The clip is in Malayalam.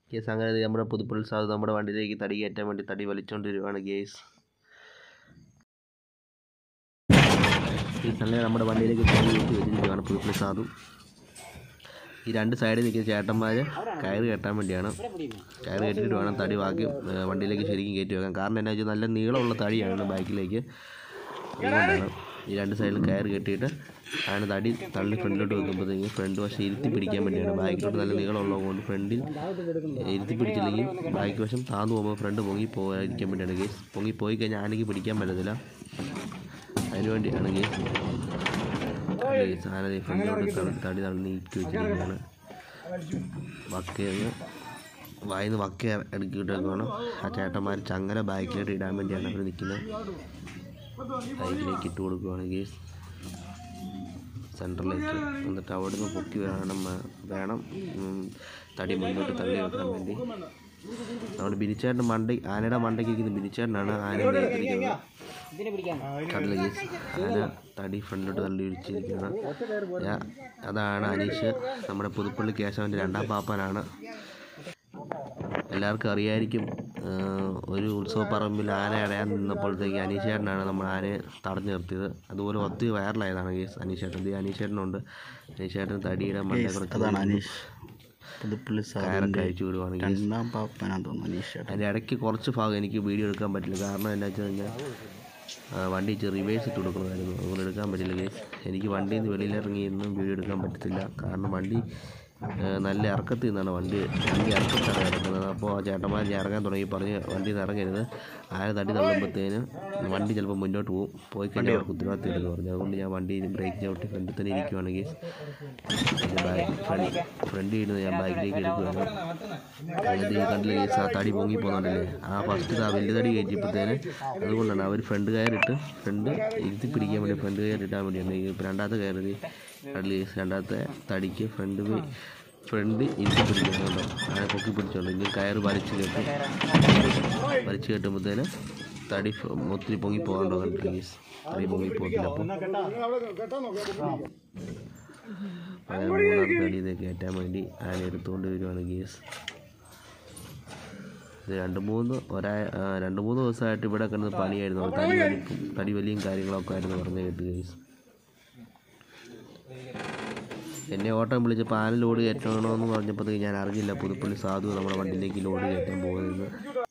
കേസ് അങ്ങനെ നമ്മുടെ പുതുപ്പള്ളി സാധു നമ്മുടെ വണ്ടിയിലേക്ക് തടി കയറ്റാൻ വേണ്ടി തടി വലിച്ചുകൊണ്ട് വരുവാണ് കേസ് കേസ് അങ്ങനെ നമ്മുടെ വണ്ടിയിലേക്ക് തടി കയറ്റി വെച്ചിരിക്കുകയാണ് പുതുപ്പള്ളി സാധു ഈ രണ്ട് സൈഡിൽ നിൽക്കുന്ന ചേട്ടന്മാർ കയറ് കെട്ടാൻ വേണ്ടിയാണ് കയറ് കെട്ടിയിട്ട് വേണം തടി ബാക്കി ഏ, വണ്ടിയിലേക്ക് ശരിക്കും കയറ്റി വെക്കാൻ കാരണം എന്നാ വെച്ചാൽ നല്ല നീളമുള്ള തടിയാണ് ബൈക്കിലേക്ക് അതുകൊണ്ടാണ് ഈ രണ്ട് സൈഡിൽ കയറ് കെട്ടിയിട്ട് ആണ് തടി തള്ളി ഫ്രണ്ടിലോട്ട് വെക്കുമ്പോഴത്തേക്കും ഫ്രണ്ട് വശം ഇരുത്തി പിടിക്കാൻ വേണ്ടിയാണ് ബാക്കിലോട്ട് നല്ല നീളമുള്ളത് കൊണ്ട് ഫ്രണ്ടിൽ ഇരുത്തി പിടിച്ചില്ലെങ്കിൽ ബാക്ക് വശം താന്നു പോകുമ്പോൾ ഫ്രണ്ട് പൊങ്ങി പോകാതിരിക്കാൻ വേണ്ടിയാണ് കേസ് പൊങ്ങി പോയി കഴിഞ്ഞാൽ ആനയ്ക്ക് പിടിക്കാൻ പറ്റത്തില്ല അതിന് വേണ്ടിയാണ് കേസ് കേസ് ആന ദേ ഫ്രണ്ടിലോട്ട് തള്ളി- തടി തള്ളി നീക്കി വെച്ചിരിക്കുകയാണ് വക്കയെന്ന് വായിന്ന് വക്ക ഇറക്കിയിട്ടേക്കാണ് ആ ചേട്ടന്മാർ ചങ്ങല ബാക്കിലോട്ട് ഇടാൻ വേണ്ടിയാണ് അവർ നിൽക്കുന്നത് ബൈക്കിലേക്ക് ഇട്ട് കൊടുക്കുകയാണ് കേസ് സെൻറ്ററിലേക്ക് എന്നിട്ട് അവിടെ നിന്ന് പൊക്കി വേണം വേ- വേണം ഉം, തടി മുന്നോട്ട് തള്ളി വെക്കാൻ വേണ്ടി നമ്മുടെ ബിനിച്ചേട്ടൻ മണ്ടയ്ക്ക് ആനയുടെ മണ്ടയ്ക്ക് ഇരിക്കുന്ന ബിനിച്ചേട്ടനാണ് ആനയെ നിയന്ത്രിക്കുന്നത് കടല കേസ് ആന തടി ഫ്രണ്ടിലോട്ട് തള്ളി ഇടിച്ചിരിക്കുകയാണ് ഞാ- അതാണ് അനീഷ് നമ്മുടെ പുതുപ്പള്ളി കേശവൻ്റെ രണ്ടാം പാപ്പനാണ് എല്ലാവർക്കും അറിയായിരിക്കും ആഹ് ഒരു ഉത്സവപ്പറമ്പിൽ ആന അടയാൻ നിന്നപ്പോഴത്തേക്ക് അനീഷേട്ടനാണ് നമ്മൾ ആനയെ തടഞ്ഞു നിർത്തിയത് അതുപോലെ ഒത്തിരി വൈറലായതാണ് കേസ് അനീഷേട്ടൻ ഇത് അനീഷേട്ടനുണ്ട് അനീഷേട്ടൻ തടിയുടെ മണ്ടേ കൂടെ അതാണ് അനീഷ് പുതുപ്പള്ളി കയറൊക്കെ സാറിൻ്റെ അഴിച്ചു വിടുവാണ് കേസ് രണ്ടാം പാപ്പനാന്ന് തോന്നുന്നു അനീഷ് ചേട്ടൻ അതിൻ്റെ ഇടയ്ക്ക് കുറച്ച് ഭാഗം എനിക്ക് വീഡിയോ എടുക്കാൻ പറ്റില്ല കാരണം എന്താ വെച്ച് കഴിഞ്ഞാൽ ആ, വണ്ടി ഇച്ചിരി റിവേഴ്സ് ഇട്ട് കൊടുക്കണമായിരുന്നു അതുകൊണ്ട് എടുക്കാൻ പറ്റില്ല കേസ് എനിക്ക് വണ്ടിയിൽ നിന്ന് വെളിയിലിറങ്ങി ഇന്നും വീഡിയോ എടുക്കാൻ പറ്റത്തില്ല കാരണം വണ്ടി ആ, നല്ല ഇറക്കത്തിൽ നിന്നാണ് വണ്ടി വണ്ടി ഇറക്കത്താണ് ഇറക്കുന്നത് അപ്പോൾ ആ ചേട്ടന്മാർ ഞാൻ ഇറങ്ങാൻ തുടങ്ങി പറഞ്ഞ് വണ്ടിയിൽ നിന്ന് ഇറങ്ങരുത് ആരെ തട്ടി തള്ളുമ്പോഴത്തേന് വണ്ടി ചിലപ്പോൾ മുന്നോട്ട് പോകും പോയി കഴിഞ്ഞാൽ അവർക്ക് ഉത്തരവാദിത്തം ഇല്ലെന്ന് പറഞ്ഞു അതുകൊണ്ട് ഞാൻ വണ്ടി ബ്രേക്ക് ചവിട്ടി ഫ്രണ്ടിൽ തന്നെ ഇരിക്കുവാണ് കേസ് ബാക്ക് ഫ്രണ്ട് ഫ്രണ്ടിൽ ഇരുന്ന് ഞാൻ ബാക്കിലേക്ക് എടുക്കുകയാണ് എന്നിട്ട് ഈ കണ്ടില്ല കേസ് ആ തടി പൊങ്ങി പോകുന്നുണ്ടല്ലേ ആ ഫസ്റ്റ് ആ വലിയ തടി കയറ്റിയപ്പോഴത്തേന് അതുകൊണ്ടാണ് അവർ ഫ്രണ്ട് കയറിട്ട് ഫ്രണ്ട് ഇരുത്തി പിടിക്കാൻ വേണ്ടി ഫ്രണ്ട് കയറിട്ടാൻ വേണ്ടിയാണ് ഇപ്പോൾ രണ്ടാമത്തെ കയറി കണ്ടില്ല കേസ് രണ്ടാമത്തെ തടിക്ക് ഫ്രണ്ട് ഫ്രണ്ട് ഇരുത്തി പിടിക്കുന്നുണ്ടോ അങ്ങനെ പൊക്കി പിടിച്ചോണ്ട് ഇനി കയറ് വലിച്ച് കെട്ടി വലിച്ച് കെട്ടുമ്പോഴത്തേന് തടി ഫ- ഒത്തിരി പൊങ്ങി പോകണ്ടോ കണ്ടില്ല കേസ് തടി പൊങ്ങി പോകത്തില്ല അപ്പോൾ അങ്ങനെ മൂന്നാമത്തെ തടി ഇത് കയറ്റാൻ വേണ്ടി ആന എടുത്തുകൊണ്ട് വരുവാണ് കേസ് ഇത് രണ്ട് മൂന്ന് ഒരാ ആ, രണ്ട് മൂന്ന് ദിവസമായിട്ട് ഇവിടെ കിടന്ന് പണിയായിരുന്നു തടി വലിപ്പും തടി വലിയും കാര്യങ്ങളൊക്കെ ആയിരുന്നു പറഞ്ഞു കേട്ട് കേസ് എന്നെ ഓട്ടം വിളിച്ചപ്പോൾ ആന ലോഡ് കയറ്റണമെന്ന് പറഞ്ഞപ്പോഴത്തേക്ക് ഞാൻ അറിഞ്ഞില്ല പുതുപ്പള്ളി സാധു നമ്മുടെ വണ്ടിയിലേക്ക് ലോഡ് കയറ്റാൻ പോകുന്നത്